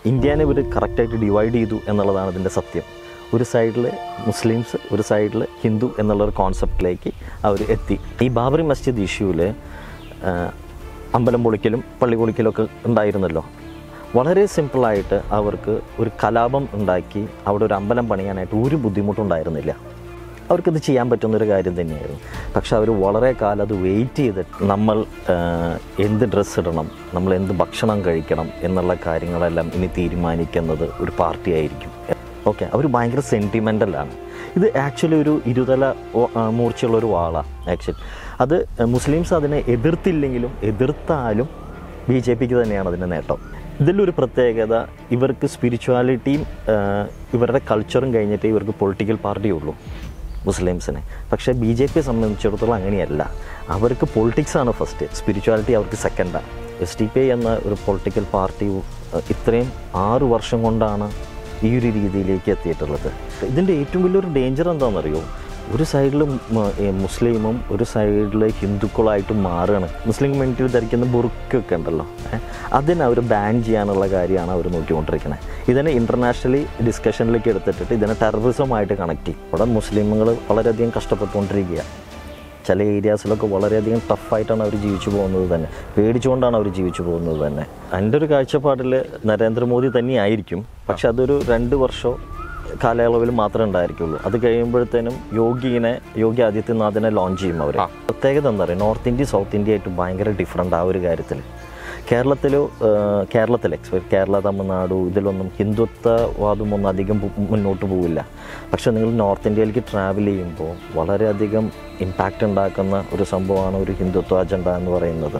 ഇന്ത്യനെ ഇവർ കറക്റ്റായിട്ട് ഡിവൈഡ് ചെയ്തു എന്നുള്ളതാണ് ഇതിൻ്റെ സത്യം ഒരു സൈഡിൽ മുസ്ലിംസ് ഒരു സൈഡിൽ ഹിന്ദു എന്നുള്ള ഒരു കോൺസെപ്റ്റിലേക്ക് അവർ എത്തി ഈ ബാബറി മസ്ജിദ് ഇഷ്യൂവിൽ അമ്പലം പൊളിക്കലും പള്ളി പൊളിക്കലും ഒക്കെ ഉണ്ടായിരുന്നല്ലോ വളരെ സിമ്പിളായിട്ട് അവർക്ക് ഒരു കലാപം ഉണ്ടാക്കി അവിടെ ഒരു അമ്പലം പണിയാനായിട്ട് ഒരു ബുദ്ധിമുട്ടുണ്ടായിരുന്നില്ല അവർക്കിത് ചെയ്യാൻ പറ്റുന്നൊരു കാര്യം തന്നെയായിരുന്നു പക്ഷെ അവർ വളരെ കാലം അത് വെയിറ്റ് ചെയ്തിട്ട് നമ്മൾ ആ, എന്ത് ഡ്രസ്സ് ഇടണം നമ്മൾ എന്ത് ഭക്ഷണം കഴിക്കണം എന്നുള്ള കാര്യങ്ങളെല്ലാം ഇനി തീരുമാനിക്കുന്നത് ഒരു പാർട്ടി ആയിരിക്കും ഓക്കെ അവർ ഭയങ്കര സെൻറ്റിമെൻ്റലാണ് ഇത് ആക്ച്വലി ഒരു ഇരുതല ഓ- ആ, മൂർച്ചയുള്ള ഒരു വാളാണ് ആക്ച്വലി അത് മുസ്ലിംസ് അതിനെ എതിർത്തില്ലെങ്കിലും എതിർത്താലും ബി ജെ പിക്ക് തന്നെയാണ് അതിൻ്റെ നേട്ടം ഇതിലൊരു പ്രത്യേകത ഇവർക്ക് സ്പിരിച്വാലിറ്റിയും ഇവരുടെ കൾച്ചറും കഴിഞ്ഞിട്ട് ഇവർക്ക് പൊളിറ്റിക്കൽ പാർട്ടിയുള്ളൂ മുസ്ലിംസിനെ പക്ഷേ ബി ജെ പിയെ സംബന്ധിച്ചിടത്തോളം അങ്ങനെയല്ല അവർക്ക് പൊളിറ്റിക്സ് ആണ് ഫസ്റ്റ് സ്പിരിച്വാലിറ്റി അവർക്ക് സെക്കൻഡാണ് എസ് ഡി പി എന്ന ഒരു പൊളിറ്റിക്കൽ പാർട്ടി ഏഹ്, ഇത്രയും ആറു വർഷം കൊണ്ടാണ് ഈ ഒരു രീതിയിലേക്ക് എത്തിയിട്ടുള്ളത് ഇതിൻ്റെ ഏറ്റവും വലിയൊരു ഡേഞ്ചർ എന്താണെന്നറിയോ ഒരു സൈഡിൽ മുസ്ലിമും ഒരു സൈഡിൽ ഹിന്ദുക്കളായിട്ട് മാറുകയാണ് മുസ്ലിം കമ്മ്യൂണിറ്റിയിൽ ധരിക്കുന്ന ബുർക്കൊക്കെ ഉണ്ടല്ലോ ഏ, അതിനെ അവർ ബാൻ ചെയ്യാനുള്ള കാര്യമാണ് അവർ നോക്കിക്കൊണ്ടിരിക്കുന്നത് ഇതിനെ ഇൻ്റർനാഷണലി ഡിസ്കഷനിലേക്ക് എടുത്തിട്ട് ഇതിനെ ടെററിസമായിട്ട് കണക്ട് ചെയ്യും ഇവിടെ മുസ്ലിമുകൾ വളരെയധികം കഷ്ടപ്പെട്ടുകൊണ്ടിരിക്കുക ചില ഏരിയാസിലൊക്കെ വളരെയധികം ടഫായിട്ടാണ് അവർ ജീവിച്ചു പോകുന്നത് തന്നെ പേടിച്ചുകൊണ്ടാണ് അവർ ജീവിച്ചു പോകുന്നത് തന്നെ എൻ്റെ ഒരു കാഴ്ചപ്പാടിൽ നരേന്ദ്രമോദി തന്നെയായിരിക്കും പക്ഷെ അതൊരു രണ്ട് വർഷം കാലയളവിൽ മാത്രമേ ഉണ്ടായിരിക്കുള്ളൂ അത് കഴിയുമ്പോഴത്തേനും യോഗിനെ യോഗി ആദിത്യനാഥിനെ ലോഞ്ച് ചെയ്യും അവർ പ്രത്യേകത എന്താ പറയുക നോർത്ത് ഇന്ത്യ സൗത്ത് ഇന്ത്യ ആയിട്ട് ഭയങ്കര ഡിഫറെൻ്റ് ആ ഒരു കാര്യത്തിൽ കേരളത്തിൽ കേരളത്തിൽ എക്സ്പെക്ട് കേരള തമിഴ്നാട് ഇതിലൊന്നും ഹിന്ദുത്വവാദമൊന്നും അധികം പു- മുന്നോട്ട് പോവില്ല പക്ഷേ നിങ്ങൾ നോർത്ത് ഇന്ത്യയിലേക്ക് ട്രാവൽ ചെയ്യുമ്പോൾ വളരെയധികം ഇമ്പാക്റ്റ് ഉണ്ടാക്കുന്ന ഒരു സംഭവമാണ് ഒരു ഹിന്ദുത്വ അജണ്ട എന്ന് പറയുന്നത്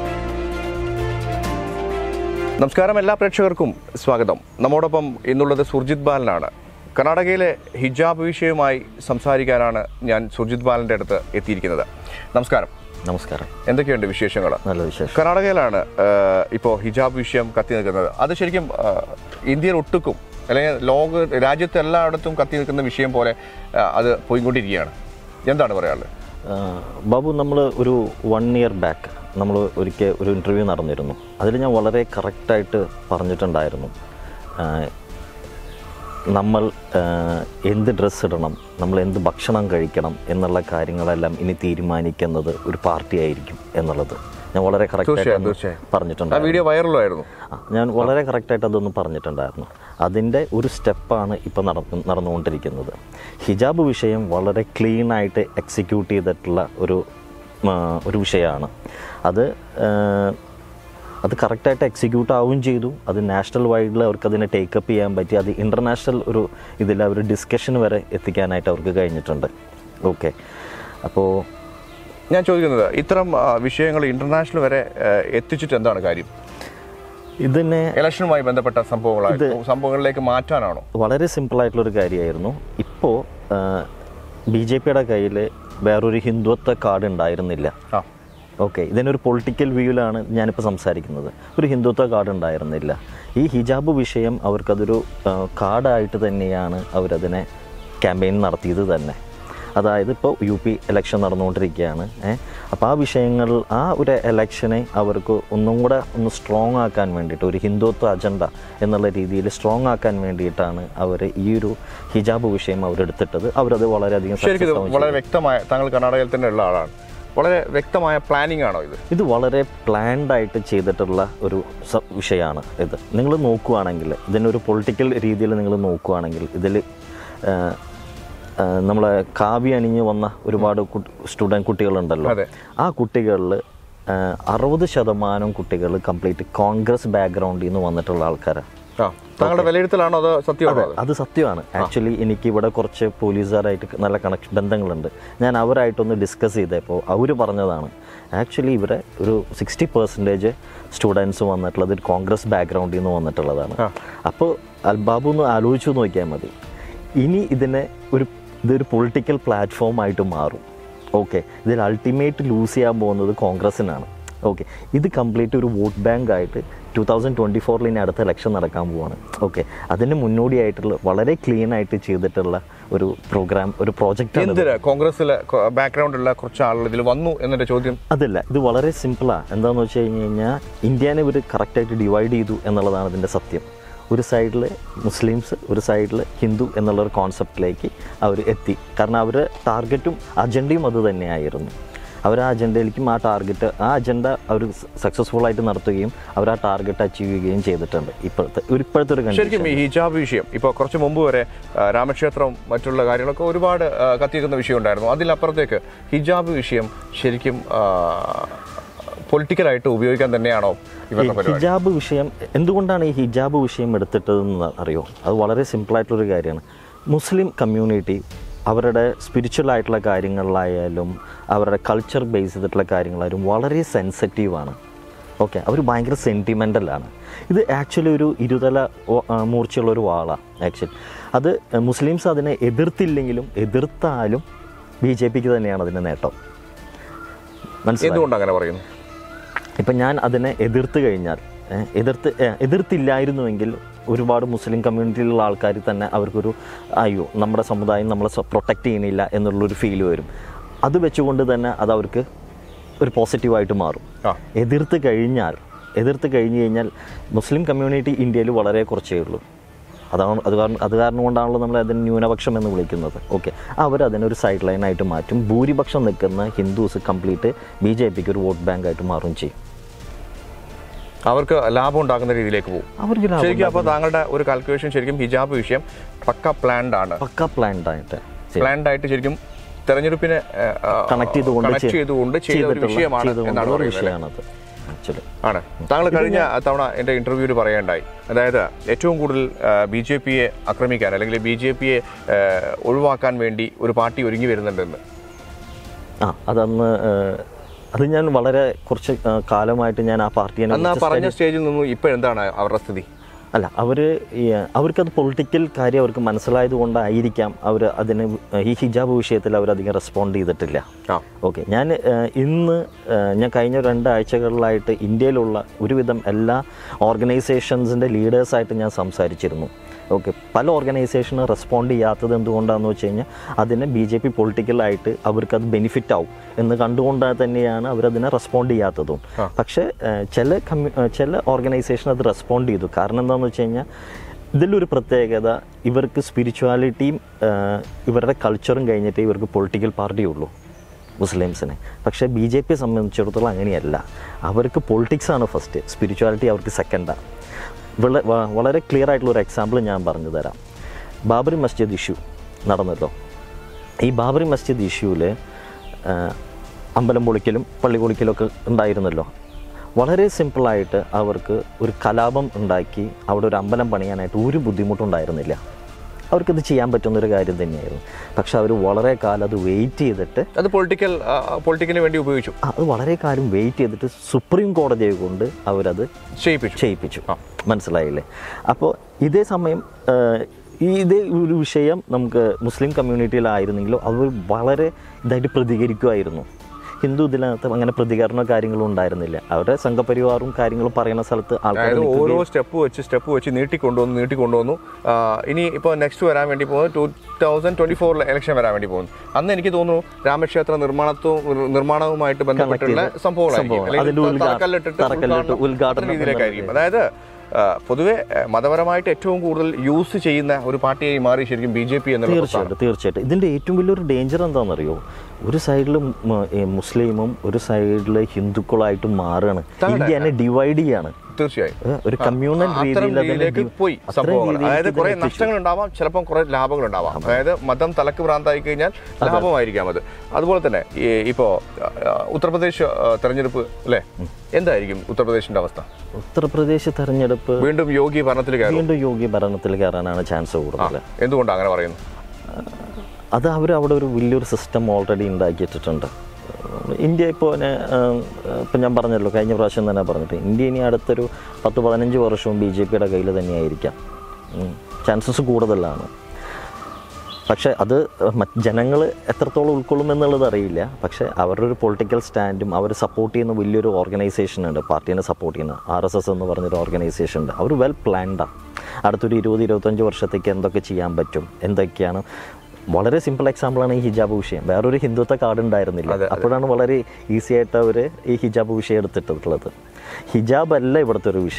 നമസ്കാരം എല്ലാ പ്രേക്ഷകർക്കും സ്വാഗതം നമ്മോടൊപ്പം ഇന്നുള്ളത് സുർജിത് ബാലനാണ് കർണാടകയിലെ ഹിജാബ് വിഷയവുമായി സംസാരിക്കാനാണ് ഞാൻ സുർജിത് ബാലൻ്റെ അടുത്ത് എത്തിയിരിക്കുന്നത് നമസ്കാരം നമസ്കാരം എന്തൊക്കെയുണ്ട് വിശേഷങ്ങൾ നല്ല വിശേഷം കർണാടകയിലാണ് ഇപ്പോൾ ഹിജാബ് വിഷയം കത്തി നിൽക്കുന്നത് അത് ശരിക്കും ആ, ഇന്ത്യയിൽ ഒട്ടുക്കും അല്ലെങ്കിൽ ലോക രാജ്യത്ത് എല്ലായിടത്തും കത്തി നിൽക്കുന്ന വിഷയം പോലെ ആ, അത് പോയിക്കൊണ്ടിരിക്കുകയാണ് എന്താണ് പറയാനുള്ളത് ആ, ബാബു നമ്മൾ ഒരു വൺ ഇയർ ബാക്ക് നമ്മൾ ഒരിക്കൽ ഒരു ഇൻ്റർവ്യൂ നടന്നിരുന്നു അതിൽ ഞാൻ വളരെ കറക്റ്റായിട്ട് പറഞ്ഞിട്ടുണ്ടായിരുന്നു ആ, നമ്മൾ ആ, എന്ത് ഡ്രസ്സ് ഇടണം നമ്മൾ എന്ത് ഭക്ഷണം കഴിക്കണം എന്നുള്ള കാര്യങ്ങളെല്ലാം ഇനി തീരുമാനിക്കുന്നത് ഒരു പാർട്ടി ആയിരിക്കും എന്നുള്ളത് ഞാൻ വളരെ തീർച്ചയായും കറക്റ്റായിട്ട് തീർച്ചയായും ആ പറഞ്ഞിട്ടുണ്ടായിരുന്നു വീഡിയോ വൈറലായിരുന്നു ആ, ഞാൻ വളരെ കറക്റ്റായിട്ട് അതൊന്ന് പറഞ്ഞിട്ടുണ്ടായിരുന്നു അതിൻ്റെ ഒരു സ്റ്റെപ്പാണ് ഇപ്പോൾ നടന്നു നടന്നുകൊണ്ടിരിക്കുന്നത് ഹിജാബ് വിഷയം വളരെ ക്ലീനായിട്ട് എക്സിക്യൂട്ട് ചെയ്തിട്ടുള്ള ഒരു ആ, ഒരു വിഷയമാണ് അത് ആ, അത് കറക്റ്റായിട്ട് എക്സിക്യൂട്ട് ആവുകയും ചെയ്തു അത് നാഷണൽ വൈഡിൽ അവർക്ക് അതിനെ ടേക്കപ്പ് ചെയ്യാൻ പറ്റി അത് ഇൻ്റർനാഷണൽ ഒരു ഇതിൽ അവർ ഡിസ്കഷൻ വരെ എത്തിക്കാനായിട്ട് അവർക്ക് കഴിഞ്ഞിട്ടുണ്ട് ഓക്കെ അപ്പോൾ ഞാൻ ചോദിക്കുന്നത് ഇത്തരം ആ, വിഷയങ്ങൾ ഇന്റർനാഷണൽ വരെ ആ, എത്തിച്ചിട്ട് എന്താണ് കാര്യം ഇതിനെ ഇലക്ഷനുമായി ബന്ധപ്പെട്ട സംഭവങ്ങളായി സംഭവങ്ങളിലേക്ക് മാറ്റാനാണോ വളരെ സിമ്പിളായിട്ടുള്ളൊരു കാര്യമായിരുന്നു ഇപ്പോൾ ബി ജെ പിയുടെ കയ്യിൽ വേറൊരു ഹിന്ദുത്വ കാർഡ് ഉണ്ടായിരുന്നില്ല ആ ഓക്കെ ഇതിനൊരു പൊളിറ്റിക്കൽ വ്യൂവിലാണ് ഞാനിപ്പോൾ സംസാരിക്കുന്നത് ഒരു ഹിന്ദുത്വ കാർഡ് ഉണ്ടായിരുന്നില്ല ഈ ഹിജാബ് വിഷയം അവർക്കതൊരു ആ, കാർഡായിട്ട് തന്നെയാണ് അവരതിനെ ക്യാമ്പയിൻ നടത്തിയത് തന്നെ അതായത് ഇപ്പോൾ യു പി ഇലക്ഷൻ നടന്നുകൊണ്ടിരിക്കുകയാണ് ഏ അപ്പോൾ ആ വിഷയങ്ങൾ ആ ഒരു ഇലക്ഷനെ അവർക്ക് ഒന്നും കൂടെ ഒന്ന് സ്ട്രോങ് ആക്കാൻ വേണ്ടിയിട്ട് ഒരു ഹിന്ദുത്വ അജണ്ട എന്നുള്ള രീതിയിൽ സ്ട്രോങ് ആക്കാൻ വേണ്ടിയിട്ടാണ് അവർ ഈ ഒരു ഹിജാബ് വിഷയം അവരെടുത്തിട്ടത് അവരത് വളരെയധികം ശരിക്കും ഇത് success ആവുകയും വളരെ വ്യക്തമായ താങ്കൾ കർണാടകയിൽ തന്നെ ഉള്ള ആളാണ് വളരെ വ്യക്തമായ പ്ലാനിംഗ് ആണോ ഇത് ഇത് വളരെ പ്ലാൻഡ് ആയിട്ട് ചെയ്തിട്ടുള്ള ഒരു സ- വിഷയമാണ് ഇത് നിങ്ങൾ നോക്കുകയാണെങ്കിൽ ഇതിനൊരു പൊളിറ്റിക്കൽ രീതിയിൽ നിങ്ങൾ നോക്കുകയാണെങ്കിൽ ഇതിൽ നമ്മളെ കാവ്യ അണിഞ്ഞ് വന്ന ഒരുപാട് സ്റ്റുഡൻറ് കുട്ടികളുണ്ടല്ലോ അതെ. ആ കുട്ടികളിൽ അറുപത് ശതമാനം കുട്ടികൾ കംപ്ലീറ്റ് കോൺഗ്രസ് ബാക്ക്ഗ്രൗണ്ടിൽ നിന്ന് വന്നിട്ടുള്ള ആൾക്കാരാണ് ആ താങ്കളുടെ വിലയിരുത്തലാണോ അതോ സത്യമാണോ അത് അത് സത്യമാണ് ആക്ച്വലി എനിക്ക് ഇവിടെ കുറച്ച് പോലീസുകാരായിട്ട് നല്ല കണക്ഷൻ ബന്ധങ്ങളുണ്ട് ഞാൻ അവരായിട്ടൊന്ന് ഡിസ്കസ് ചെയ്തപ്പോൾ അവർ പറഞ്ഞതാണ് ആക്ച്വലി ഇവിടെ ഒരു സിക്സ്റ്റി പെർസെൻറ്റേജ് സ്റ്റുഡൻസ് വന്നിട്ടുള്ളത് ഒരു കോൺഗ്രസ് ബാക്ക്ഗ്രൗണ്ടിൽ നിന്ന് വന്നിട്ടുള്ളതാണ് അപ്പോൾ അൽബാബു ഒന്ന് ആലോചിച്ച് നോക്കിയാൽ മതി ഇനി ഇതിനെ ഒരു ഇതൊരു പൊളിറ്റിക്കൽ പ്ലാറ്റ്ഫോം ആയിട്ട് മാറും ഓക്കെ ഇതിൽ അൾട്ടിമേറ്റ് ലൂസ് ചെയ്യാൻ പോകുന്നത് കോൺഗ്രസിനാണ് ഓക്കെ ഇത് കംപ്ലീറ്റ് ഒരു വോട്ട് ബാങ്ക് ആയിട്ട് ടു തൗസൻഡ് ട്വൻറ്റി ഫോറിൽ ഇനി അടുത്ത ഇലക്ഷൻ നടക്കാൻ പോവാണ് ഓക്കെ അതിന് മുന്നോടിയായിട്ടുള്ള വളരെ ക്ലീൻ ആയിട്ട് ചെയ്തിട്ടുള്ള ഒരു പ്രോഗ്രാം ഒരു പ്രോജക്റ്റ് എന്തിന് കോൺഗ്രസിലെ ബാക്ക്ഗ്രൗണ്ടുള്ള കുറച്ച് ആളുകൾ ഇതിൽ വന്നു എന്നൊരു ചോദ്യം അതല്ല ഇത് വളരെ സിമ്പിളാണ് എന്താണെന്ന് വെച്ച് കഴിഞ്ഞ് കഴിഞ്ഞാൽ ഇന്ത്യനെ ഇവർ കറക്റ്റായിട്ട് ഡിവൈഡ് ചെയ്തു എന്നുള്ളതാണ് ഇതിൻ്റെ സത്യം ഒരു സൈഡിൽ മുസ്ലിംസ് ഒരു സൈഡിൽ ഹിന്ദു എന്നുള്ളൊരു കോൺസെപ്റ്റിലേക്ക് അവർ എത്തി കാരണം അവരുടെ ടാർഗറ്റും അജണ്ടയും അത് തന്നെയായിരുന്നു അവർ ആ അജണ്ടയിലേക്കും ആ ടാർഗറ്റ് ആ അജണ്ട അവർ സക്സസ്ഫുൾ ആയിട്ട് നടത്തുകയും അവർ ആ ടാർഗറ്റ് അച്ചീവ് ചെയ്യുകയും ചെയ്തിട്ടുണ്ട് ഇപ്പോഴത്തെ ഒരു ഇപ്പോഴത്തെ ഒരു കണ്ടീഷൻ ശരിക്കും ഈ ഹിജാബ് വിഷയം ഇപ്പോൾ കുറച്ച് മുമ്പ് വരെ ആ, രാമക്ഷേത്രം മറ്റുള്ള കാര്യങ്ങളൊക്കെ ഒരുപാട് ആ, കത്തിയിരിക്കുന്ന വിഷയം ഉണ്ടായിരുന്നു അതിലപ്പുറത്തേക്ക് ഹിജാബ് വിഷയം ശരിക്കും പൊളിറ്റിക്കലായിട്ട് ഉപയോഗിക്കാൻ തന്നെയാണോ ഇവരുടെ പരിപാടി ഹിജാബ് വിഷയം എന്തുകൊണ്ടാണ് ഈ ഹിജാബ് വിഷയം എടുത്തിട്ടതെന്ന് അറിയോ അത് വളരെ സിമ്പിളായിട്ടുള്ളൊരു കാര്യമാണ് മുസ്ലിം കമ്മ്യൂണിറ്റി അവരുടെ സ്പിരിച്വൽ ആയിട്ടുള്ള കാര്യങ്ങളിലായാലും അവരുടെ കൾച്ചർ ബേസ് ചെയ്തിട്ടുള്ള കാര്യങ്ങളായാലും വളരെ സെൻസിറ്റീവാണ് ഓക്കെ അവർ ഭയങ്കര സെൻറ്റിമെൻ്റലാണ് ഇത് ആക്ച്വലി ഒരു ഇരുതല ഓ- ആ, മൂർച്ചയുള്ള ഒരു വാളാണ് ആക്ച്വലി അത് മുസ്ലിംസ് അതിനെ എതിർത്തില്ലെങ്കിലും എതിർത്താലും ബി ജെ പിക്ക് തന്നെയാണ് അതിൻ്റെ നേട്ടം മനസ്സിലായി എന്തുകൊണ്ട് അങ്ങനെ പറയുന്നു ഇപ്പം ഞാൻ അതിനെ എതിർത്ത് കഴിഞ്ഞാൽ ഏ, എതിർത്ത് ഏ, എതിർത്തില്ലായിരുന്നുവെങ്കിൽ ഒരുപാട് മുസ്ലിം കമ്മ്യൂണിറ്റിയിലുള്ള ആൾക്കാർ തന്നെ അവർക്കൊരു അയ്യോ നമ്മുടെ സമുദായം നമ്മളെ പ്രൊട്ടക്റ്റ് ചെയ്യുന്നില്ല എന്നുള്ളൊരു ഫീൽ വരും അത് വെച്ചുകൊണ്ട് തന്നെ അത് അവർക്ക് ഒരു പോസിറ്റീവായിട്ട് മാറും ആ എതിർത്ത് കഴിഞ്ഞാൽ എതിർത്ത് കഴിഞ്ഞ് കഴിഞ്ഞാൽ മുസ്ലിം കമ്മ്യൂണിറ്റി ഇന്ത്യയിൽ വളരെ കുറച്ചേ ഉള്ളൂ അതാണ് അത് കാരണം അത് കാരണം കൊണ്ടാണല്ലോ നമ്മൾ അതിന് ന്യൂനപക്ഷം എന്ന് വിളിക്കുന്നത് ഓക്കെ അവർ അതിനൊരു സൈഡ് ലൈനായിട്ട് മാറ്റും ഭൂരിപക്ഷം നിൽക്കുന്ന ഹിന്ദുസ് കംപ്ലീറ്റ് ബി ജെ പിക്ക് ഒരു വോട്ട് ബാങ്ക് ആയിട്ട് മാറും ചെയ്യും അവർക്ക് ലാഭം ഉണ്ടാക്കുന്ന രീതിയിലേക്ക് പോകും അവർക്ക് ലാഭം ശരിക്കും അപ്പോൾ താങ്കളുടെ ഒരു കാൽക്കുലേഷൻ ശരിക്കും ഹിജാബ് വിഷയം പക്ക പ്ലാൻഡ് ആണ് പക്ക പ്ലാൻഡ് ആയിട്ട് ചെയ്യും. പ്ലാൻഡ് ആയിട്ട് ശരിക്കും തെരഞ്ഞെടുപ്പിനെ കണക്ട് ചെയ്തുകൊണ്ട് കണക്ട് ചെയ്- ചെയ്തുകൊണ്ട് ചെയ്ത ഒരു ചെയ്തിട്ടുള്ള- വിഷയമാണ് ചെയ്തുകൊണ്ടുള്ള എന്നാണ് ഒരു പറയുന്നത് വിഷയമാണത് ആക്ച്വലി ആണ് താങ്കൾ കഴിഞ്ഞ തവണ എൻ്റെ ഇന്റർവ്യൂവിൽ പറയേണ്ടായി അതായത് ഏറ്റവും കൂടുതൽ ബി ജെ പിയെ ആക്രമിക്കാൻ അല്ലെങ്കിൽ ബി ജെ പിയെ ഒഴിവാക്കാൻ വേണ്ടി ഒരു പാർട്ടി ഒരുങ്ങി വരുന്നുണ്ടെന്ന് ആ അതന്ന് ഏഹ്, അത് ഞാൻ വളരെ കുറച്ച് ഏഹ്, കാലമായിട്ട് ഞാൻ ആ പാർട്ടിയെ അന്ന് ആ പറഞ്ഞ സ്റ്റേജിൽ നിന്നും ഇപ്പോൾ എന്താണ് അവരുടെ സ്ഥിതി അല്ല അവർ അവർക്കത് പൊളിറ്റിക്കൽ കാര്യം അവർക്ക് മനസ്സിലായത് കൊണ്ടായിരിക്കാം അവർ അതിന് ഈ ഹിജാബ് വിഷയത്തിൽ അവരധികം റെസ്പോണ്ട് ചെയ്തിട്ടില്ല ആ ഓക്കെ ഞാൻ ഏഹ്, ഇന്ന് ഏഹ്, ഞാൻ കഴിഞ്ഞ രണ്ടാഴ്ചകളിലായിട്ട് ഇന്ത്യയിലുള്ള ഒരുവിധം എല്ലാ ഓർഗനൈസേഷൻസിൻ്റെ ലീഡേഴ്സായിട്ട് ഞാൻ സംസാരിച്ചിരുന്നു ഓക്കെ പല ഓർഗനൈസേഷനും റെസ്പോണ്ട് ചെയ്യാത്തത് എന്തുകൊണ്ടാണെന്ന് വെച്ച് കഴിഞ്ഞാൽ അതിനെ ബി ജെ പി പൊളിറ്റിക്കലായിട്ട് അവർക്കത് ബെനിഫിറ്റ് ആവും എന്ന് കണ്ടുകൊണ്ട് തന്നെയാണ് അവരതിനെ റെസ്പോണ്ട് ചെയ്യാത്തതും പക്ഷേ ഏഹ്, ചില കമ്മ്യൂ ഏഹ്, ചില ഓർഗനൈസേഷൻ അത് റെസ്പോണ്ട് ചെയ്തു കാരണം എന്താണെന്ന് വെച്ച് കഴിഞ്ഞാൽ ഇതിലൊരു പ്രത്യേകത ഇവർക്ക് സ്പിരിച്വാലിറ്റിയും ഏഹ്, ഇവരുടെ കൾച്ചറും കഴിഞ്ഞിട്ട് ഇവർക്ക് പൊളിറ്റിക്കൽ പാർട്ടിയുള്ളൂ മുസ്ലിംസിനെ പക്ഷേ ബി ജെ പിയെ സംബന്ധിച്ചിടത്തോളം അങ്ങനെയല്ല അവർക്ക് പൊളിറ്റിക്സ് ആണ് ഫസ്റ്റ് സ്പിരിച്വാലിറ്റി അവർക്ക് സെക്കൻഡാണ് വളരെ വളരെ ക്ലിയർ ആയിട്ടുള്ള ഒരു എക്സാമ്പിൾ ഞാൻ പറഞ്ഞു തരാം ബാബറി മസ്ജിദ് ഇഷ്യൂ നടന്നല്ലോ ഈ ബാബറി മസ്ജിദ് ഇഷ്യൂവിൽ അമ്പലം പൊളിക്കലും പള്ളി പൊളിക്കലും ഒക്കെ ഉണ്ടായിരുന്നല്ലോ വളരെ സിമ്പിളായിട്ട് അവർക്ക് ഒരു കലാപം ഉണ്ടാക്കി അവിടെ ഒരു അമ്പലം പണിയാനായിട്ട് ഒരു ബുദ്ധിമുട്ടുണ്ടായിരുന്നില്ല അവർക്കിത് ചെയ്യാൻ പറ്റുന്നൊരു കാര്യം തന്നെയായിരുന്നു പക്ഷെ അവർ വളരെ കാലം അത് വെയിറ്റ് ചെയ്തിട്ട് അത് പൊളിറ്റിക്കൽ പൊളിറ്റിക്കലിന് വേണ്ടി ഉപയോഗിച്ചു ആ, അത് വളരെ കാലം വെയിറ്റ് ചെയ്തിട്ട് സുപ്രീം കോടതിയെ കൊണ്ട് അവരത് ചെയ്യിപ്പിച്ചു ചെയ്യിപ്പിച്ചു മനസ്സിലായില്ലേ അപ്പോൾ ഇതേ സമയം ആ, ഈ ഇതേ ഒരു വിഷയം നമുക്ക് മുസ്ലിം കമ്മ്യൂണിറ്റിയിലായിരുന്നെങ്കിലും അവർ വളരെ ഇതായിട്ട് പ്രതികരിക്കുമായിരുന്നു ഹിന്ദു ഇതിനകത്ത് അങ്ങനെ പ്രതികരണ കാര്യങ്ങളും ഉണ്ടായിരുന്നില്ല അവരുടെ സംഘപരിവാറും കാര്യങ്ങളും പറയുന്ന സ്ഥലത്ത് ആൾക്കാർ അതായത് ഓരോ സ്റ്റെപ്പ് വെച്ച് സ്റ്റെപ്പ് വെച്ച് നീട്ടിക്കൊണ്ടുവന്നു നീട്ടിക്കൊണ്ടുവന്നു ആ, ഇനി ഇപ്പോൾ നെക്സ്റ്റ് വരാൻ വേണ്ടി പോകുന്നത് ടൂ തൗസൻഡ് ട്വന്റി ഫോറിൽ ഇലക്ഷൻ വരാൻ വേണ്ടി പോകുന്നു അന്ന് എനിക്ക് തോന്നുന്നു രാമക്ഷേത്ര നിർമ്മാണത്വവും നിർമ്മാണവുമായിട്ട് ബന്ധപ്പെട്ടുള്ള ചെയ്ത് സംഭവങ്ങളായിരിക്കും സംഭവങ്ങൾ. അല്ലെങ്കിൽ അതിന്റെ ഉദ്ഘാ- തറക്കല്ലിട്ടിട്ട് തറക്കല്ലിട്ട് ഉദ്ഘാടനം ഉദ്ഘാടനം അത്തരം രീതിയിലേക്കായിരിക്കും അതായത് ആ, പൊതുവെ ആ, മതപരമായിട്ട് ഏറ്റവും കൂടുതൽ യൂസ് ചെയ്യുന്ന ഒരു പാർട്ടിയായി മാറി ശരിക്കും ബി ജെ പി എന്നുള്ള പ്രസ്ഥാനം. തീർച്ചയായിട്ടും തീർച്ചയായിട്ടും ഇതിൻ്റെ ഏറ്റവും വലിയൊരു ഡേഞ്ചർ എന്താണെന്നറിയോ ഒരു സൈഡിൽ മുസ്ലിമും ഒരു സൈഡിൽ ഹിന്ദുക്കളായിട്ട് മാറുകയാണ് ഇന്ത്യ തന്നെ ഡിവൈഡ് ചെയ്യാണ് തീർച്ചയായും ഏ, ഒരു കമ്മ്യൂണൽ അത്തരം രീതിയിൽ അതിനെ രീതിയിലേക്ക് ഡി- പോയി അത്തരം സംഭവങ്ങൾ രീതിയിലേക്ക് അതായത് കുറെ ഇതിനെ എത്തിച്ചു. നഷ്ടങ്ങൾ ഉണ്ടാവാം ചിലപ്പം കുറെ ലാഭങ്ങൾ ഉണ്ടാവാം അതായത് മതം തലക്ക് ഭ്രാന്തായി കഴിഞ്ഞാൽ ലാഭമായിരിക്കാം അത് അതുപോലെ തന്നെ ഈ ഇപ്പോ ആ, ഉത്തർപ്രദേശ് ആ, തെരഞ്ഞെടുപ്പ് അല്ലേ എന്തായിരിക്കും ഉത്തർപ്രദേശിന്റെ അവസ്ഥ ഉത്തർപ്രദേശ് തെരഞ്ഞെടുപ്പ് വീണ്ടും യോഗി ഭരണത്തിൽ കയറും വീണ്ടും യോഗി ഭരണത്തിൽ കയറാനാണ് ചാൻസ് കൂടുതൽ എന്തുകൊണ്ടാണ് അങ്ങനെ പറയുന്നത് അത് അവർ അവിടെ ഒരു വലിയൊരു സിസ്റ്റം ഓൾറെഡി ഉണ്ടാക്കിയിട്ടുണ്ട് ഇന്ത്യ ഇപ്പോൾ ഇപ്പം ഞാൻ പറഞ്ഞല്ലോ കഴിഞ്ഞ പ്രാവശ്യം തന്നെ പറഞ്ഞിട്ട് ഇന്ത്യ ഇനി അടുത്തൊരു പത്ത് പതിനഞ്ച് വർഷവും ബി ജെ പിയുടെ കയ്യിൽ തന്നെയായിരിക്കാം ചാൻസസ് കൂടുതലാണ് പക്ഷേ അത് ജനങ്ങൾ എത്രത്തോളം ഉൾക്കൊള്ളും എന്നുള്ളത് അറിയില്ല പക്ഷേ അവരുടെ ഒരു പൊളിറ്റിക്കൽ സ്റ്റാൻഡും അവർ സപ്പോർട്ട് ചെയ്യുന്ന വലിയൊരു ഓർഗനൈസേഷൻ ഉണ്ട് പാർട്ടീനെ സപ്പോർട്ട് ചെയ്യുന്ന ആർ എസ് എസ് എന്ന് പറഞ്ഞൊരു ഓർഗനൈസേഷൻ ഉണ്ട് അവർ വെൽ പ്ലാൻഡാണ് അടുത്തൊരു ഇരുപത് ഇരുപത്തഞ്ച് വർഷത്തേക്ക് എന്തൊക്കെ ചെയ്യാൻ പറ്റും എന്തൊക്കെയാണ് വളരെ സിമ്പിൾ എക്സാമ്പിളാണ് ഈ ഹിജാബ് വിഷയം വേറൊരു ഹിന്ദുത്വ കാർഡ് ഉണ്ടായിരുന്നില്ല അപ്പോഴാണ് വളരെ ഈസി ആയിട്ട് അവർ ഈ ഹിജാബ് വിഷയം എടുത്തിട്ടുള്ളത് ഹിജാബ് അല്ല ഇവിടുത്തെ ഒരു വിഷയം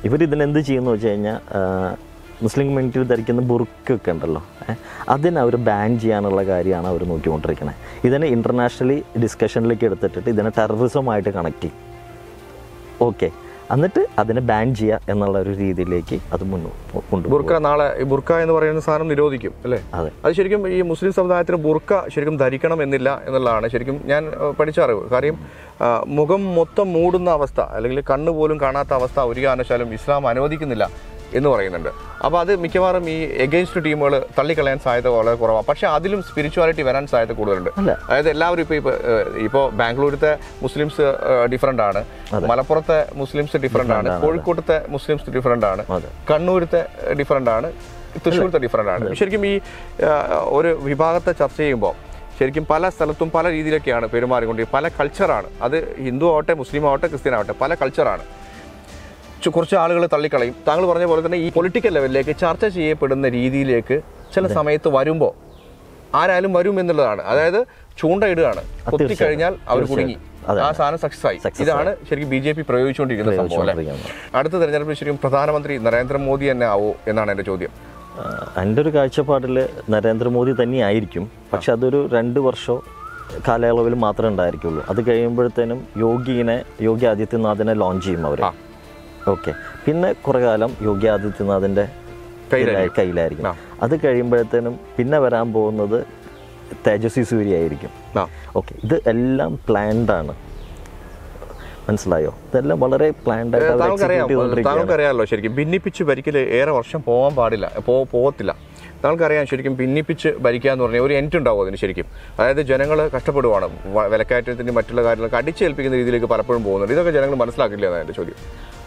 ഇവരിതിനെന്ത് ചെയ്യുന്നു വെച്ച് കഴിഞ്ഞാൽ മുസ്ലിം കമ്മ്യൂണിറ്റിയിൽ ധരിക്കുന്ന ബുർക്കൊക്കെ ഉണ്ടല്ലോ ഏ, അതിനെ അവർ ബാൻ ചെയ്യാനുള്ള കാര്യമാണ് അവർ നോക്കിക്കൊണ്ടിരിക്കുന്നത് ഇതിനെ ഇൻ്റർനാഷണലി ഡിസ്കഷനിലേക്ക് എടുത്തിട്ട് ഇതിനെ ടെററിസമായിട്ട് കണക്ട് ചെയ്യും ഓക്കെ എന്നിട്ട് അതിനെ ബാൻ ചെയ്യുക എന്നുള്ള ഒരു രീതിയിലേക്ക് അത് മുന്നോട്ട് കൊണ്ടുപോകും ബുർക്ക നാളെ ഈ ബുർക്ക എന്ന് പറയുന്ന സാധനം നിരോധിക്കും അല്ലേ അതെ അത് ശരിക്കും ഈ മുസ്ലിം സമുദായത്തിന് ബുർക്ക ശരിക്കും ധരിക്കണം എന്നില്ല എന്നുള്ളതാണ് ശരിക്കും ഞാൻ ഏഹ്, പഠിച്ച അറിവ് കാര്യം ആ, മുഖം മൊത്തം മൂടുന്ന അവസ്ഥ അല്ലെങ്കിൽ കണ്ണ് പോലും കാണാത്ത അവസ്ഥ ഒരു കാരണവശാലും ഇസ്ലാം അനുവദിക്കുന്നില്ല എന്ന് പറയുന്നുണ്ട് അപ്പോൾ അത് മിക്കവാറും ഈ എഗെയിൻസ്റ്റ് ടീമുകൾ തള്ളിക്കളയാൻ സാധ്യത വളരെ കുറവാണ് പക്ഷേ അതിലും സ്പിരിച്വാലിറ്റി വരാൻ സാധ്യത കൂടുതലുണ്ട് അല്ല അതായത് എല്ലാവരും ഇപ്പോൾ ഇപ്പോൾ ഇപ്പോൾ ബാംഗ്ലൂരത്തെ മുസ്ലിംസ് ഡിഫറെൻ്റ് ആണ് മലപ്പുറത്തെ മുസ്ലിംസ് ഡിഫറെൻ്റ് ആണ് കോഴിക്കോട്ടത്തെ മുസ്ലിംസ് ഡിഫറെൻ്റ് ആണ് അതെ കണ്ണൂരത്തെ ഡിഫറെൻ്റ് ആണ് തൃശ്ശൂരത്തെ ഡിഫറെൻ്റ് ആണ് ശരിക്കും ഈ ആ, ഒരു വിഭാഗത്തെ ചർച്ച ചെയ്യുമ്പോൾ ശരിക്കും പല സ്ഥലത്തും പല രീതിയിലൊക്കെയാണ് പെരുമാറിക്കൊണ്ട് പല കൾച്ചറാണ് അത് ഹിന്ദു ആവട്ടെ മുസ്ലിം ആവട്ടെ ക്രിസ്ത്യൻ ആവട്ടെ പല കൾച്ചറാണ് ചു- കുറച്ച് ആളുകൾ തള്ളിക്കളയും താങ്കൾ പറഞ്ഞ പോലെ തന്നെ ഈ പൊളിറ്റിക്കൽ ലെവലിലേക്ക് ചർച്ച ചെയ്യപ്പെടുന്ന രീതിയിലേക്ക് ചില സമയത്ത് വരുമ്പോൾ ആരായാലും വരും എന്നുള്ളതാണ് അതായത് ചൂണ്ടയിടുകയാണ് കൊത്തി കഴിഞ്ഞാൽ അവർ കുടുങ്ങി അതെ, ആ സാധനം സക്സസ് ആയി Success ഇതാണ് ശരിക്കും ബി ജെ പി പ്രയോഗിച്ചുകൊണ്ടിരിക്കുന്ന സംഭവം അല്ലേ പ്രയോഗിച്ചുകൊണ്ടിരിക്കുന്നത്. അടുത്ത തെരഞ്ഞെടുപ്പിൽ ശരിക്കും പ്രധാനമന്ത്രി നരേന്ദ്രമോദി തന്നെ ആവോ എന്നാണ് എൻ്റെ ചോദ്യം ആഹ് എൻ്റെ ഒരു കാഴ്ചപ്പാടിൽ നരേന്ദ്രമോദി തന്നെയായിരിക്കും പക്ഷെ അതൊരു രണ്ട് വർഷം കാലയളവിൽ മാത്രമേ ഉണ്ടായിരിക്കുള്ളൂ അത് കഴിയുമ്പോഴത്തേനും യോഗിനെ യോഗി ആദിത്യനാഥിനെ ലോഞ്ച് ചെയ്യും അവർ ആ. ഓക്കെ പിന്നെ കുറെ കാലം യോഗി ആദിത്യനാഥിൻ്റെ കയ്യിലായിരിക്കും. കയ്യിലായിരിക്കും ആ. അത് കഴിയുമ്പോഴത്തേനും പിന്നെ വരാൻ പോകുന്നത് തേജസ്വി സൂര്യ ആയിരിക്കും ആ ഓക്കെ ഇത് എല്ലാം പ്ലാൻഡ് ആണ് മനസ്സിലായോ ഇതെല്ലാം വളരെ പ്ലാൻഡ് ആയിട്ട് അവർ താങ്കൾക്കറിയാം എക്സിക്യൂട്ട് ചെയ്തുകൊണ്ടിരിക്കുകയാണ് താങ്കൾക്കറിയാമല്ലോ ശരിക്കും ഭിന്നിപ്പിച്ച് ഭരിക്കൽ ഏറെ വർഷം പോകാൻ പാടില്ല പോ പോകത്തില്ല താങ്കൾക്കറിയാം ശരിക്കും ഭിന്നിപ്പിച്ച് ഭരിക്കുക എന്ന് പറഞ്ഞാൽ ഒരു എൻഡ് ഉണ്ടാവും അതിന് ശരിക്കും അതായത് ജനങ്ങൾ കഷ്ടപ്പെടുവാണ് വ- വിലക്കയറ്റത്തിന് മറ്റുള്ള കാര്യങ്ങളൊക്കെ അടിച്ചേൽപ്പിക്കുന്ന രീതിയിലേക്ക് പലപ്പോഴും പോകുന്നുണ്ട് ഇതൊക്കെ ജനങ്ങൾ മനസ്സിലാക്കില്ല എന്നാണ് എൻ്റെ ചോദ്യം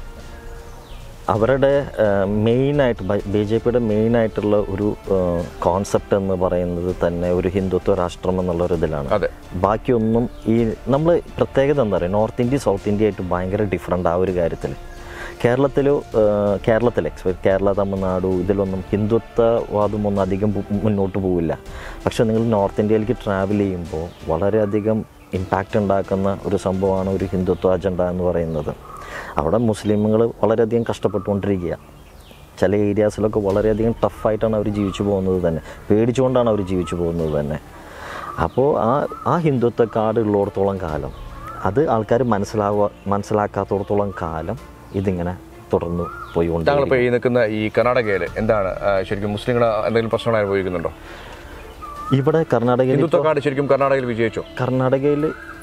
അവരുടെ മെയിനായിട്ട് ബി ജെ പിയുടെ മെയിനായിട്ടുള്ള ഒരു കോൺസെപ്റ്റ് എന്ന് പറയുന്നത് തന്നെ ഒരു ഹിന്ദുത്വ രാഷ്ട്രം എന്നുള്ള ഒരു ഇതിലാണ് അതെ ബാക്കിയൊന്നും ഈ നമ്മൾ പ്രത്യേകത എന്താ പറയുക നോർത്ത് ഇന്ത്യ സൗത്ത് ഇന്ത്യ ആയിട്ട് ഭയങ്കര ഡിഫറെൻ്റ് ആ ഒരു കാര്യത്തിൽ കേരളത്തിലോ കേരളത്തിൽ എക്സ്പെക്ട് കേരള തമിഴ്നാടു ഇതിലൊന്നും ഹിന്ദുത്വവാദമൊന്നും അധികം പു- മുന്നോട്ട് പോവില്ല പക്ഷെ നിങ്ങൾ നോർത്ത് ഇന്ത്യയിലേക്ക് ട്രാവൽ ചെയ്യുമ്പോൾ വളരെയധികം ഇമ്പാക്റ്റ് ഉണ്ടാക്കുന്ന ഒരു സംഭവമാണ് ഒരു ഹിന്ദുത്വ അജണ്ട എന്ന് പറയുന്നത് അവിടെ മുസ്ലിമുകൾ വളരെയധികം കഷ്ടപ്പെട്ടുകൊണ്ടിരിക്കുക ചില ഏരിയാസിലൊക്കെ വളരെയധികം ടഫായിട്ടാണ് അവർ ജീവിച്ചു പോകുന്നത് തന്നെ പേടിച്ചുകൊണ്ടാണ് അവർ ജീവിച്ചു പോകുന്നത് തന്നെ അപ്പോൾ ആ ആ ഹിന്ദുത്വ കാർഡ് ഉള്ളിടത്തോളം കാലം അത് ആൾക്കാർ മനസ്സിലാവുക മനസ്സിലാക്കാത്തടത്തോളം കാലം ഇതിങ്ങനെ തുടർന്നു പോയിക്കൊണ്ട് താങ്കൾ ഇപ്പോൾ ഈ നിൽക്കുന്ന ഈ കർണാടകയിൽ എന്താണ് ആ, ശരിക്കും മുസ്ലിങ്ങൾ എന്തെങ്കിലും പ്രശ്നങ്ങൾ അനുഭവിക്കുന്നുണ്ടോ ഇവിടെ കർണാടകയിൽ ഹിന്ദുത്വ കാർഡ് ശരിക്കും കർണാടകയിൽ വിജയിച്ചോ കർണാടകയിൽ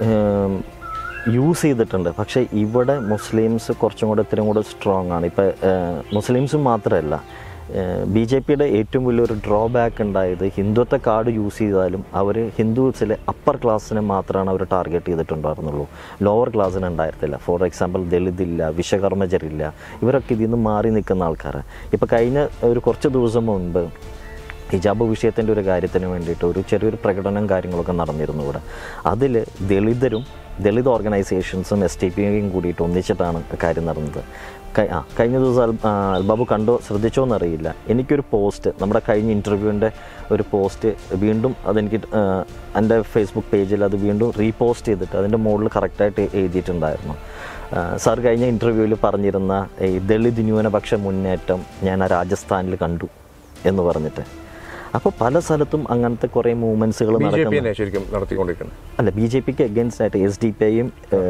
യൂസ് ചെയ്തിട്ടുണ്ട് പക്ഷേ ഇവിടെ മുസ്ലിംസ് കുറച്ചും കൂടെ ഇത്രയും കൂടെ സ്ട്രോങ് ആണ് ഇപ്പം മുസ്ലിംസ് മാത്രമല്ല ബി ജെ പിയുടെ ഏറ്റവും വലിയൊരു ഡ്രോബാക്ക് ഉണ്ടായത് ഹിന്ദുത്വ കാർഡ് യൂസ് ചെയ്താലും അവർ ഹിന്ദുസിലെ അപ്പർ ക്ലാസ്സിനെ മാത്രമാണ് അവർ ടാർഗറ്റ് ചെയ്തിട്ടുണ്ടായിരുന്നുള്ളൂ ലോവർ ക്ലാസ്സിന് ഉണ്ടായിരുന്നില്ല ഫോർ എക്സാമ്പിൾ ദളിതില്ല വിശ്വകർമ്മജരില്ല ഇവരൊക്കെ ഇതിൽ നിന്ന് മാറി നിൽക്കുന്ന ആൾക്കാരാണ് ഇപ്പോൾ കഴിഞ്ഞ ഒരു കുറച്ച് ദിവസം മുൻപ് ഹിജാബ് വിഷയത്തിൻ്റെ ഒരു കാര്യത്തിന് വേണ്ടിയിട്ട് ഒരു ചെറിയൊരു പ്രകടനം കാര്യങ്ങളൊക്കെ നടന്നിരുന്നു ഇവിടെ അതിൽ ദളിതരും ദളിത് ഓർഗനൈസേഷൻസും എസ് ടി പിയും കൂടിയിട്ട് ഒന്നിച്ചിട്ടാണ് കാര്യം നടന്നത് കൈ- ആ കഴിഞ്ഞ ദിവസം അൽ- ആ, അൽബാബു കണ്ടോ ശ്രദ്ധിച്ചോ എന്നറിയില്ല എനിക്കൊരു പോസ്റ്റ് നമ്മുടെ കഴിഞ്ഞ ഇൻ്റർവ്യൂവിൻ്റെ ഒരു പോസ്റ്റ് വീണ്ടും അതെനിക്ക് ആ, എൻ്റെ ഫേസ്ബുക്ക് പേജിൽ അത് വീണ്ടും റീപോസ്റ്റ് ചെയ്തിട്ട് അതിൻ്റെ മുകളിൽ കറക്റ്റായിട്ട് എഴുതിയിട്ടുണ്ടായിരുന്നു ആ, സാർ കഴിഞ്ഞ ഇൻ്റർവ്യൂവിൽ പറഞ്ഞിരുന്ന ഈ ദളിത് ന്യൂനപക്ഷ മുന്നേറ്റം ഞാൻ ആ രാജസ്ഥാനിൽ കണ്ടു എന്ന് പറഞ്ഞിട്ട് അപ്പോൾ പല സ്ഥലത്തും അങ്ങനത്തെ കുറേ മൂവ്മെൻറ്റ്സുകൾ ബി ജെ നടക്കുന്നു പി തന്നെ ശരിക്കും നടത്തിക്കൊണ്ടിരിക്കുന്നത് അല്ല ബി ജെ പിക്ക് അഗേൻസ്റ്റ് ആയിട്ട് എസ് ഡി പി ഐയും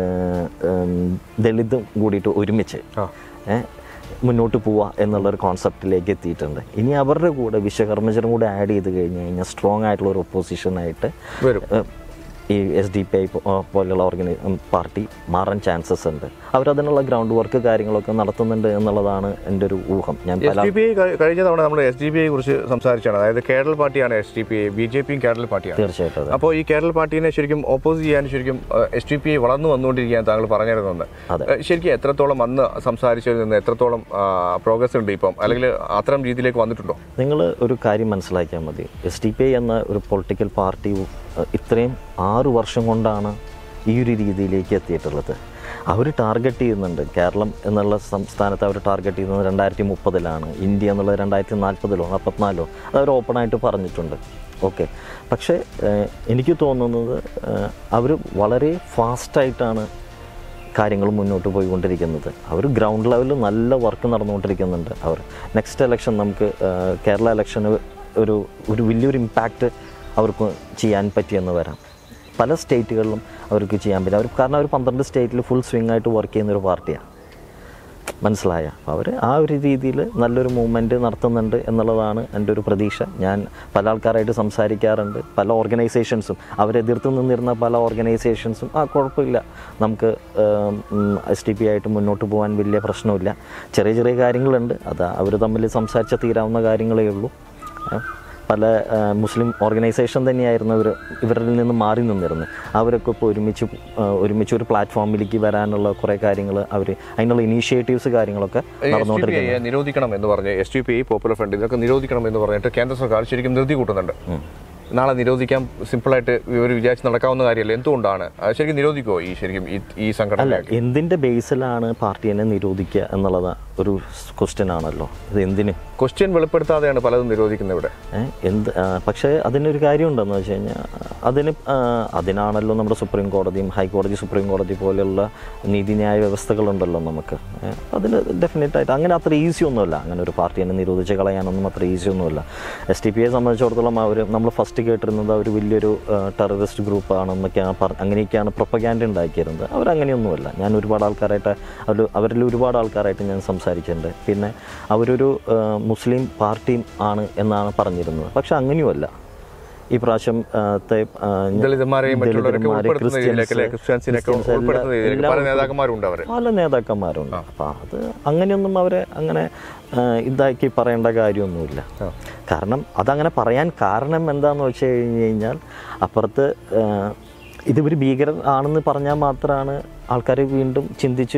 ദളിതും കൂടിയിട്ട് ഒരുമിച്ച് ആ ഏ, മുന്നോട്ട് പോവുക എന്നുള്ളൊരു കോൺസെപ്റ്റിലേക്ക് എത്തിയിട്ടുണ്ട് ഇനി അവരുടെ കൂടെ വിശ്വകർമ്മജനും കൂടെ ആഡ് ചെയ്ത് കഴിഞ്ഞ് കഴിഞ്ഞാൽ സ്ട്രോങ് ആയിട്ടുള്ള ഒരു ഒപ്പോസിഷനായിട്ട് വരും ഈ എസ് ഡി പി ഐ പോലെയുള്ള ഓർഗനൈ പാർട്ടി മാറാൻ ചാൻസസ് ഉണ്ട് അവരതിനുള്ള ഗ്രൗണ്ട് വർക്ക് കാര്യങ്ങളൊക്കെ നടത്തുന്നുണ്ട് എന്നുള്ളതാണ് എൻ്റെ ഒരു ഊഹം ഞാൻ എസ് പല ഡി പി ഐ കഴിഞ്ഞ തവണ നമ്മൾ എസ് ഡി പി ഐ കുറിച്ച് സംസാരിച്ചാണ് അതായത് കേരള പാർട്ടിയാണ് S D P I B J പിയും കേരള പാർട്ടിയാണ് തീർച്ചയായിട്ടും അതെ അപ്പോൾ ഈ കേരള പാർട്ടീനെ ശരിക്കും ഓപ്പോസ് ചെയ്യാൻ ശരിക്കും എസ് ഡി പി ഐ വളർന്നു വന്നുകൊണ്ടിരിക്കുകയാണ് താങ്കൾ പറഞ്ഞിരുന്നത് അതെ. ഏഹ് ശരിക്കും എത്രത്തോളം അന്ന് സംസാരിച്ചതിൽ നിന്ന് എത്രത്തോളം പ്രോഗ്രസ് ഉണ്ട് ഇപ്പം അല്ലെങ്കിൽ അത്തരം രീതിയിലേക്ക് വന്നിട്ടുണ്ടോ നിങ്ങൾ ഒരു കാര്യം മനസ്സിലാക്കിയാൽ മതി എസ് ഡി പി ഐ എന്ന ഒരു പൊളിറ്റിക്കൽ പാർട്ടി അഹ്, ഇത്രയും ആറു വർഷം കൊണ്ടാണ് ഈ ഒരു രീതിയിലേക്ക് എത്തിയിട്ടുള്ളത് അവർ ടാർഗറ്റ് ചെയ്യുന്നുണ്ട് കേരളം എന്നുള്ള സംസ്ഥാനത്ത് അവർ ടാർഗറ്റ് ചെയ്യുന്നത് രണ്ടായിരത്തി മുപ്പതിലാണ് ഇന്ത്യ എന്നുള്ളത് രണ്ടായിരത്തി നാൽപ്പതിലോ നാൽപ്പത്തിനാലോ അത് അവർ ഓപ്പണായിട്ട് പറഞ്ഞിട്ടുണ്ട് ഓക്കെ പക്ഷേ ഏഹ്, എനിക്ക് തോന്നുന്നത് അവർ വളരെ ഫാസ്റ്റായിട്ടാണ് കാര്യങ്ങൾ മുന്നോട്ട് പോയിക്കൊണ്ടിരിക്കുന്നത് അവർ ഗ്രൗണ്ട് ലെവലിൽ നല്ല വർക്ക് നടന്നുകൊണ്ടിരിക്കുന്നുണ്ട് അവർ നെക്സ്റ്റ് ഇലക്ഷൻ നമുക്ക് ആ, കേരള ഇലക്ഷന് ഒരു ഒരു വലിയൊരു ഇമ്പാക്റ്റ് അവർക്ക് ചെയ്യാൻ പറ്റിയെന്ന് വരാം പല സ്റ്റേറ്റുകളിലും അവർക്ക് ചെയ്യാൻ പറ്റും അവർ കാരണം അവർ പന്ത്രണ്ട് സ്റ്റേറ്റിൽ ഫുൾ സ്വിംഗ് ആയിട്ട് വർക്ക് ചെയ്യുന്ന ഒരു പാർട്ടിയാണ് മനസ്സിലായ അവർ ആ ഒരു രീതിയിൽ നല്ലൊരു മൂവ്മെൻറ്റ് നടത്തുന്നുണ്ട് എന്നുള്ളതാണ് എൻ്റെ ഒരു പ്രതീക്ഷ ഞാൻ പല ആൾക്കാരായിട്ട് സംസാരിക്കാറുണ്ട് പല ഓർഗനൈസേഷൻസും അവരെതിർത്ത് നിന്നിരുന്ന പല ഓർഗനൈസേഷൻസും ആ കുഴപ്പമില്ല നമുക്ക് എസ് ടി പി ആയിട്ട് മുന്നോട്ട് പോകാൻ വലിയ പ്രശ്നമില്ല ചെറിയ ചെറിയ കാര്യങ്ങളുണ്ട് അത് അവർ തമ്മിൽ സംസാരിച്ച തീരാവുന്ന കാര്യങ്ങളേ ഉള്ളൂ ഏ, പല ആ, മുസ്ലിം ഓർഗനൈസേഷൻ തന്നെയായിരുന്നു ഇവർ ഇവരിൽ നിന്ന് മാറി നിന്നിരുന്നത് അവരൊക്കെ ഇപ്പോൾ ഒരുമിച്ച് ആ, ഒരുമിച്ച് ഒരു പ്ലാറ്റ്ഫോമിലേക്ക് വരാനുള്ള കുറേ കാര്യങ്ങൾ അവർ അതിനുള്ള ഇനീഷ്യേറ്റീവ്സ് കാര്യങ്ങളൊക്കെ എസ് ടി പി നടന്നുകൊണ്ടിരിക്കുന്നത് ഐ നിരോധിക്കണം എന്ന് പറഞ്ഞ് S T P I popular front ഇതൊക്കെ നിരോധിക്കണം എന്ന് പറഞ്ഞിട്ട് കേന്ദ്ര സർക്കാർ ശരിക്കും നിർത്തി കൂട്ടുന്നുണ്ട് നാളെ നിരോധിക്കാൻ സിമ്പിളായിട്ട് ഇവർ വിചാരിച്ച് നടക്കാവുന്ന കാര്യമല്ല എന്തുകൊണ്ടാണ് അത് ശരിക്കും നിരോധിക്കുമോ ഈ ശരിക്കും ഈ ഈ സംഘടന അല്ല എന്തിൻ്റെ ബേസിലാണ് പാർട്ടിയെ നിരോധിക്കുക എന്നുള്ളത് ഒരു ക്വസ്റ്റ്യൻ ആണല്ലോ ഇത് എന്തിന് ക്വസ്റ്റ്യൻ വെളിപ്പെടുത്താതെയാണ് പലതും നിരോധിക്കുന്നത് ഇവിടെ ഏ, എന്ത് ആ, പക്ഷേ അതിനൊരു കാര്യമുണ്ടെന്ന് വെച്ച് കഴിഞ്ഞാൽ അതിന് ആ, അതിനാണല്ലോ നമ്മുടെ സുപ്രീം കോടതിയും ഹൈക്കോടതി സുപ്രീം കോടതി പോലെയുള്ള നീതിന്യായ വ്യവസ്ഥകളുണ്ടല്ലോ നമുക്ക് ഏ, അതിന് ഡെഫിനറ്റായിട്ട് അങ്ങനെ അത്ര ഈസി ഒന്നുമല്ല അങ്ങനെ ഒരു പാർട്ടിയെ നിരോധിച്ച് കളയാനൊന്നും അത്ര ഈസി ഒന്നുമല്ല എസ് ടി പി യെ സംബന്ധിച്ചിടത്തോളം അവർ നമ്മൾ ഫസ്റ്റ് കേട്ടിരുന്നത് അവർ വലിയൊരു ടെററിസ്റ്റ് ഗ്രൂപ്പ് ആണെന്നൊക്കെയാണ് പറ അങ്ങനെയൊക്കെയാണ് പ്രൊപ്പഗാൻഡ് ഉണ്ടാക്കിയിരുന്നത് അവരങ്ങനെയൊന്നുമല്ല ഞാൻ ഒരുപാട് ആൾക്കാരായിട്ട് അവർ അവരിൽ ഒരുപാട് ആൾക്കാരായിട്ട് ഞാൻ സംസാരിച്ചിട്ടുണ്ട് പിന്നെ അവരൊരു ആ, മുസ്ലിം പാർട്ടി ആണ് എന്നാണ് പറഞ്ഞിരുന്നത് പക്ഷെ അങ്ങനെയുമല്ല ഈ പ്രാവശ്യം ആ, ത്തെ, ആ, ദളിതന്മാരെയും മറ്റുള്ളവരൊക്കെ ദളിതന്മാരെ, ഉൾപ്പെടുത്തുന്ന രീതിയിലേക്ക് അല്ലേ? ക്രിസ്ത്യൻസ്, ക്രിസ്ത്യാനിസിനെയൊക്കെ ക്രിസ്ത്യൻസ് ഉൾപ്പെടുത്തുന്ന എല്ലാം- രീതിയിലേക്ക് പല എല്ലാം നേതാക്കന്മാരുണ്ട് അവർ പല നേതാക്കന്മാരുണ്ട് അപ്പം അത് അങ്ങനെയൊന്നും അവരെ അങ്ങനെ ആ, ഇതാക്കി പറയേണ്ട കാര്യമൊന്നുമില്ല കാരണം അതങ്ങനെ പറയാൻ കാരണം എന്താണെന്ന് വെച്ച് കഴിഞ്ഞ് കഴിഞ്ഞാൽ അപ്പുറത്ത് ആ, ഇതൊരു ഭീകരൻ ആണെന്ന് പറഞ്ഞാൽ മാത്രമാണ് ആൾക്കാർ വീണ്ടും ചിന്തിച്ച്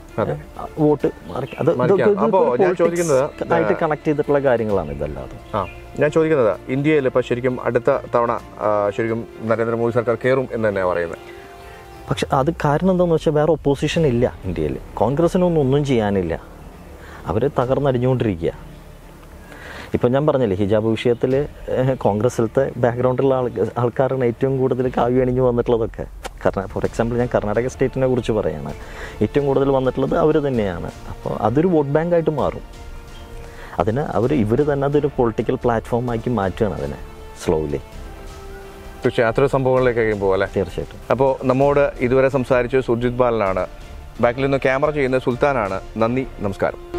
വോട്ട് മറിക്ക- അത് ഇത് മറിക്കാം. ഇത് അപ്പോ ഒരു ഞാൻ politics ചോദിക്കുന്നത്, ആയിട്ട് കണക്ട് ചെയ്തിട്ടുള്ള കാര്യങ്ങളാണ് ഇതല്ലാതെ ആ ഞാൻ ചോദിക്കുന്നത് ഇന്ത്യയിൽ ഇപ്പോൾ ശരിക്കും അടുത്ത തവണ ആ, ശരിക്കും നരേന്ദ്രമോദി സർക്കാർ കയറും എന്ന് തന്നെയാണ് പറയുന്നത് പക്ഷെ അത് കാരണം എന്താണെന്ന് വെച്ചാൽ വേറെ ഒപ്പോസിഷൻ ഇല്ല ഇന്ത്യയിൽ കോൺഗ്രസിനൊന്നും ഒന്നും ചെയ്യാനില്ല അവർ തകർന്നടിഞ്ഞുകൊണ്ടിരിക്കുക ഇപ്പം ഞാൻ പറഞ്ഞില്ലേ ഹിജാബ് വിഷയത്തിൽ കോൺഗ്രസിലത്തെ ബാക്ക്ഗ്രൗണ്ടിലുള്ള ആൾ ആൾക്കാരാണ് ഏറ്റവും കൂടുതൽ കാവ്യ അണിഞ്ഞു വന്നിട്ടുള്ളതൊക്കെ കർണാ ഫോർ എക്സാമ്പിൾ ഞാൻ കർണാടക സ്റ്റേറ്റിനെ കുറിച്ച് പറയാണ് ഏറ്റവും കൂടുതൽ വന്നിട്ടുള്ളത് അവർ തന്നെയാണ് അപ്പോൾ അതൊരു വോട്ട് ബാങ്ക് ആയിട്ട് മാറും അതിന് അവർ ഇവർ തന്നെ അതൊരു പൊളിറ്റിക്കൽ പ്ലാറ്റ്ഫോമാക്കി മാറ്റുകയാണ് അതിനെ സ്ലോലി തീർച്ചയായും അത്തരം സംഭവങ്ങളിലേക്ക് കഴിയുമ്പോൾ അല്ലേ തീർച്ചയായിട്ടും അപ്പോൾ നമ്മോട് ഇതുവരെ സംസാരിച്ച സുർജിത് ബാലനാണ് ബാക്കിൽ നിന്ന് ക്യാമറ ചെയ്യുന്ന സുൽത്താനാണ് നന്ദി നമസ്കാരം